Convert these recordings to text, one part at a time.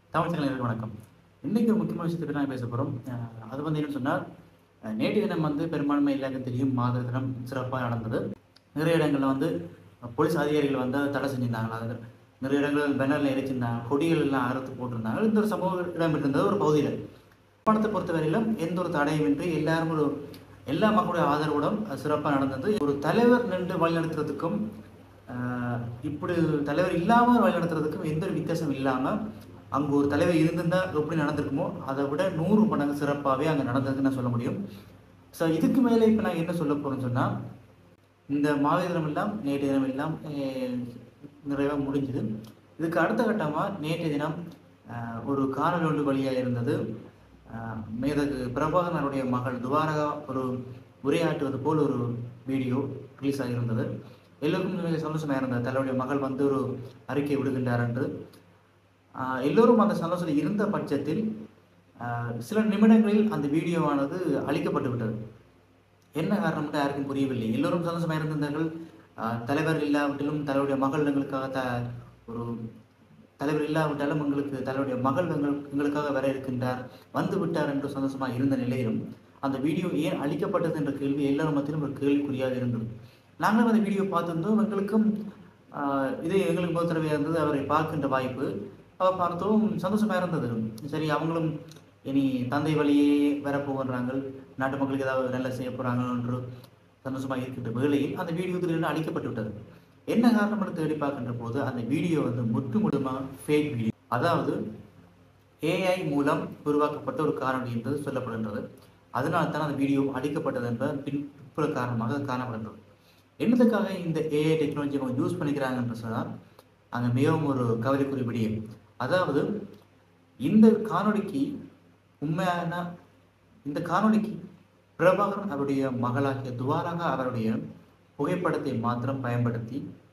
தமிழ் சேனலுக்கு வணக்கம் இன்னைக்கு ஒரு முக்கியமான விஷயத்தை பற்றி நான் பேச போகிறோம் அது வந்து என்னன்னு சொன்னால் அஹ், நேற்றைய தினம் வந்து பெரும்பான்மை எல்லாருக்கும் தெரியும் மாத தினம் சிறப்பாக நடந்தது நிறைய இடங்களில் வந்து அஹ், போலீஸ் அதிகாரிகள் வந்து அதை தடை செஞ்சிருந்தாங்க அது நிறைய இடங்களில் பேனரில் எரிச்சிருந்தாங்க கொடிகள் எல்லாம் அறுத்து போட்டிருந்தாங்க இந்த ஒரு சம்பவம் இடம்பெற்றிருந்தது ஒரு பகுதியில் பணத்தை பொறுத்தவரையிலும் எந்த ஒரு தடையுமின்றி எல்லாரும் ஒரு எல்லா மக்களுடைய ஆதரவுடன் சிறப்பாக நடந்தது ஒரு தலைவர் நின்று வழிநடத்துறதுக்கும் ஆஹ், இப்படி தலைவர் இல்லாமல் வழிநடத்துறதுக்கும் எந்த ஒரு வித்தியாசம் இல்லாமல் அங்கே ஒரு தலைவர் இருந்திருந்தா எப்படி நடந்திருக்குமோ அதை விட நூறு மடங்கு சிறப்பாகவே அங்கே நடந்ததுன்னு நான் சொல்ல முடியும் ஸோ இதுக்கு மேலே இப்போ நான் என்ன சொல்ல போகிறேன்னு சொன்னால் இந்த மாத தினம் எல்லாம் நேற்றைய தினம் எல்லாம் நிறைவாக முடிஞ்சுது இதுக்கு அடுத்த கட்டமாக நேற்றைய தினம் ஆஹ், ஒரு காணொலி ஒன்று வழியாக இருந்தது ஆஹ், மேதகு பிரபாகரனுடைய மகள் துவாரகா ஒரு உரையாற்றுவது போல் ஒரு வீடியோ ரிலீஸ் ஆகியிருந்தது எல்லோருக்கும் மிக சந்தோஷமாக இருந்தது தன்னுடைய மகள் வந்து ஒரு அறிக்கை விடுகின்றார் என்று ஆஹ், எல்லோரும் அந்த சந்தோஷத்தில் இருந்த பட்சத்தில் ஆஹ், சில நிமிடங்களில் அந்த வீடியோவானது அழிக்கப்பட்டு விட்டது என்ன காரணம் யாருக்கும் புரியவில்லை எல்லோரும் சந்தோஷமாக இருந்திருந்தார்கள் ஆஹ், தலைவர் இல்லாவிட்டாலும் தலைவருடைய மகள் எங்களுக்காக த ஒரு தலைவர் இல்லாவிட்டாலும் எங்களுக்கு தலைவருடைய மகள் எங்கள் எங்களுக்காக வர இருக்கின்றார் வந்து விட்டார் என்று சந்தோஷமாக இருந்த நிலையிலும் அந்த வீடியோ ஏன் அழிக்கப்பட்டது என்ற கேள்வி எல்லாரும் மத்தியிலும் ஒரு கேள்விக்குறியாக இருந்தது நாங்களும் அந்த வீடியோ பார்த்திருந்தோம் எங்களுக்கும் ஆஹ், இது எங்களுக்கு முதல் தடவை இருந்தது அவரை பார்க்கின்ற வாய்ப்பு அவ பார்த்தோம் சந்தோஷமாக இருந்தது சரி அவங்களும் இனி தந்தை வழியே வரப்போகின்றாங்க நாட்டு மக்களுக்கு ஏதாவது நல்ல செய்ய போகிறாங்க என்று சந்தோஷமாக இருக்கின்ற வேளையில் அந்த வீடியோ திடீர்னு அழிக்கப்பட்டு விட்டது என்ன காரணம் என்று தேடி பார்க்கின்ற போது அந்த வீடியோ வந்து முற்று முழுமாக ஃபேக் வீடியோ அதாவது ஏஐ மூலம் உருவாக்கப்பட்ட ஒரு காணொளி என்பது சொல்லப்படுகின்றது அதனால தான் அந்த வீடியோ அடிக்கப்பட்டது என்பது பின்புற காரணமாக காணப்படுகின்றது என்னதுக்காக இந்த ஏஐ டெக்னாலஜி அவங்க யூஸ் பண்ணிக்கிறாங்கன்னு சொன்னால் அங்கே மிகவும் ஒரு கவலைக்குரிய விடியம் அதாவது இந்த காணொளிக்கு உண்மையான இந்த காணொளிக்கு பிரபாகரன் அவருடைய மகளாகிய துவாராக அவருடைய புகைப்படத்தை மாத்திரம் பயன்படுத்தி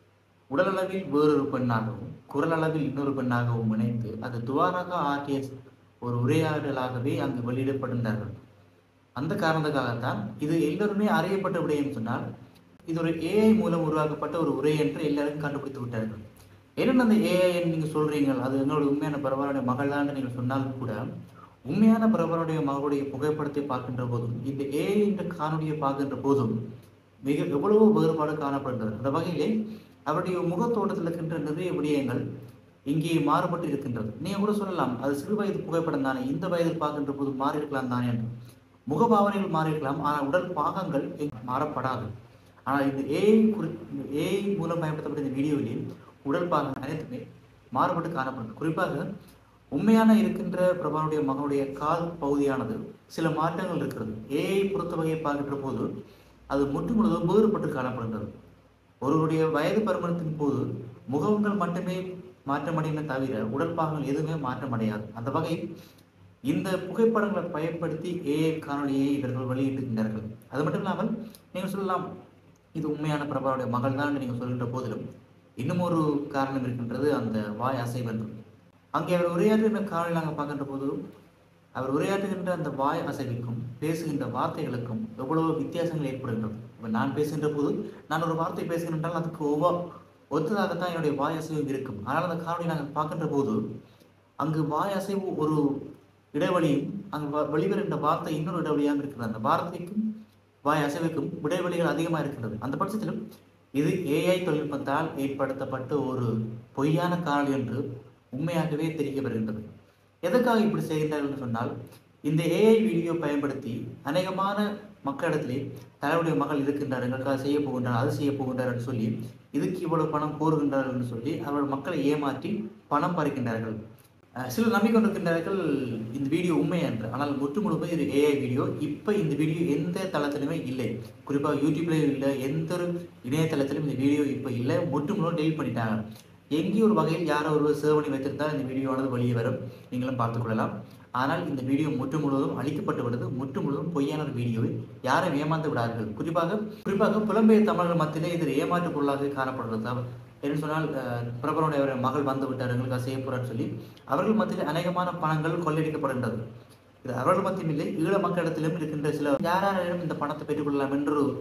உடலளவில் வேறொரு பெண்ணாகவும் குரலளவில் இன்னொரு பெண்ணாகவும் இணைத்து அது துவாராக ஆற்றிய ஒரு உரையாடலாகவே அங்கு வெளியிடப்படுகின்றார்கள் அந்த காரணத்துக்காகத்தான் இது எல்லோருமே அறியப்பட்ட விடயம் சொன்னால் இது ஒரு ஏஐ மூலம் உருவாக்கப்பட்ட ஒரு உரை என்று எல்லாரும் கண்டுபிடித்து விட்டார்கள் என்னென்ன அந்த ஏஐ நீங்கள் சொல்றீங்க அது எங்களுடைய உண்மையான பரவலுடைய மகள் தான் நீங்கள் சொன்னாலும் கூட உண்மையான பரவலுடைய மகளுடைய புகைப்படத்தை பார்க்கின்ற போதும் இந்த ஏஐ என்ற காணொலியை பார்க்கின்ற போதும் மிக எவ்வளவோ வேறுபாடு காணப்படுகிறது அந்த வகையிலே அவருடைய முகத்தோட்டத்தில் இருக்கின்ற நிறைய விடயங்கள் இங்கே மாறுபட்டு இருக்கின்றது நீங்க கூட சொல்லலாம் அது சிறு வயது புகைப்படம் தானே இந்த வயதில் பார்க்கின்ற போது மாறி இருக்கலாம் தானே என்று முகபாவனைகள் மாறி இருக்கலாம் ஆனால் உடல் பாகங்கள் எங்க- மாறப்படாது ஆனால் இந்த ஏஐ குறி ஏஐ மூலம் பயன்படுத்தப்பட்ட இந்த வீடியோவிலே உடல் பாகங்கள் அனைத்துமே மாறுபட்டு காணப்படுது குறிப்பாக உண்மையான இருக்கின்ற பிரபானுடைய மகனுடைய கால் பகுதியானது சில மாற்றங்கள் இருக்கிறது ஏஐ பொறுத்த வகையை பார்க்கின்ற போது அது முற்று முழுவதும் வேறுபட்டு காணப்படுகிறது ஒருவருடைய வயது பருமனத்தின் போது முகங்கள் மட்டுமே மாற்றமடையுமே தவிர உடல் பாகங்கள் எதுவுமே மாற்றமடையாது அந்த வகையில் இந்த புகைப்படங்களை பயன்படுத்தி ஏஐ காணொலியை இவர்கள் வெளியிட்டிருக்கின்றார்கள் அது மட்டும் இல்லாமல் நீங்கள் சொல்லலாம் இது உண்மையான பிரபாவுடைய மகள் தான் நீங்கள் சொல்கின்ற போதிலும் இன்னும் ஒரு காரணம் இருக்கின்றது அந்த வாய் அசைவென்று அங்கே அவர் உரையாற்றுகின்ற காணொலி நாங்கள் பார்க்கின்ற போது அவர் உரையாற்றுகின்ற அந்த வாய் அசைவுக்கும் பேசுகின்ற வார்த்தைகளுக்கும் எவ்வளவு வித்தியாசங்கள் ஏற்படுகின்றது இப்போ நான் பேசுகின்ற போது நான் ஒரு வார்த்தை பேசுகின்றால் அதுக்கு ஒவ்வொரு ஒத்ததாகத்தான் என்னுடைய வாய் அசைவு இருக்கும் ஆனால் அந்த காணொலி நாங்கள் பார்க்கின்ற போது அங்கு வாய் அசைவு ஒரு இடைவெளியும் அங்கு வ- வெளிவருகின்ற வார்த்தை இன்னொரு இடைவெளியாக இருக்கிறது அந்த வார்த்தைக்கும் வாய் அசைவுக்கும் இடைவெளிகள் அதிகமாக இருக்கிறது அந்த பட்சத்திலும் இது ஏஐ தொழில்நுட்பத்தால் ஏற்படுத்தப்பட்ட ஒரு பொய்யான காணொளி என்று உண்மையாகவே தெரிய வருகின்றது எதற்காக இப்படி செய்கின்றார்கள் என்று சொன்னால் இந்த ஏஐ வீடியோ பயன்படுத்தி அநேகமான மக்களிடத்திலே தலைவருடைய மகள் இருக்கின்றார் எங்களுக்காக செய்ய போகின்றார் அது செய்ய போகின்றார் என்று சொல்லி இதுக்கு இவ்வளவு பணம் கோருகின்றார்கள் என்று சொல்லி அவர்கள் மக்களை ஏமாற்றி பணம் பறிக்கின்றார்கள் அஹ் சிலர் நம்பிக்கொண்டிருக்கின்றார்கள் இந்த வீடியோ உண்மை என்று ஆனால் முற்று முழுமை இது ஏஐ வீடியோ இப்போ இந்த வீடியோ எந்த தளத்திலுமே இல்லை குறிப்பாக யூடியூப்லேயும் இல்லை எந்த ஒரு இணையதளத்திலும் இந்த வீடியோ இப்போ இல்லை முற்று முழுவதும் டெலிட் பண்ணிட்டாங்க எங்கேயோ ஒரு வகையில் யாரோ ஒருவர் சேவ் பண்ணி வைத்திருந்தால் இந்த வீடியோவானது வெளியே வரும் நீங்களும் பார்த்துக்கொள்ளலாம் ஆனால் இந்த வீடியோ முற்று முழுவதும் அழிக்கப்பட்டு விடுது முற்று முழுவதும் பொய்யான ஒரு வீடியோவை யாரும் ஏமாந்து விடார்கள் குறிப்பாக குறிப்பாக புலம்பெயர் தமிழர்கள் மத்தியிலே இது ஏமாற்று பொருளாக காணப்படுறது என்று சொன்னால் அஹ், பிரபலனுடைய ஒரு மகள் வந்து விட்டார் எங்களுக்காக செய்ய போறான்னு சொல்லி அவர்கள் மத்தியில் அநேகமான பணங்கள் கொள்ளையடிக்கப்படுகின்றது இது அவர்கள் மத்தியும் இல்லை ஈழ மக்களிடத்திலும் இருக்கின்ற சில யாராரிடம் இந்த பணத்தை பெற்றுக்கொள்ளலாம் என்று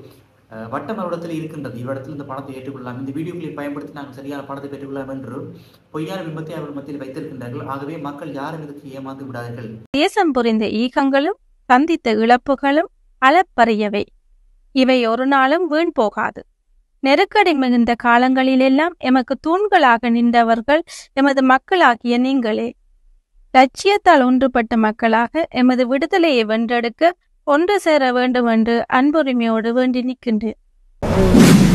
அஹ், வட்டம் இடத்துல இருக்கின்றது இவ்விடத்தில் இந்த பணத்தை ஏற்றுக்கொள்ளலாம் இந்த வீடியோக்களை பயன்படுத்தி நாங்கள் சரியான பணத்தை பெற்றுக்கொள்ளலாம் என்று பொய்யான பிம்பத்தை அவர்கள் மத்தியில் வைத்திருக்கின்றார்கள் ஆகவே மக்கள் யாரும் இதற்கு ஏமாந்து விடாதீர்கள் தேசம் புரிந்த ஈகங்களும் சந்தித்த இழப்புகளும் அளப்பரியவை இவை ஒரு நாளும் வீண் போகாது நெருக்கடி மிகுந்த காலங்களிலெல்லாம் எமக்கு தூண்களாக நின்றவர்கள் எமது மக்களாகிய நீங்களே லட்சியத்தால் ஒன்றுபட்ட மக்களாக எமது விடுதலையை வென்றெடுக்க ஒன்று சேர வேண்டும் என்று அன்புரிமையோடு வேண்டி நிற்கின்றேன்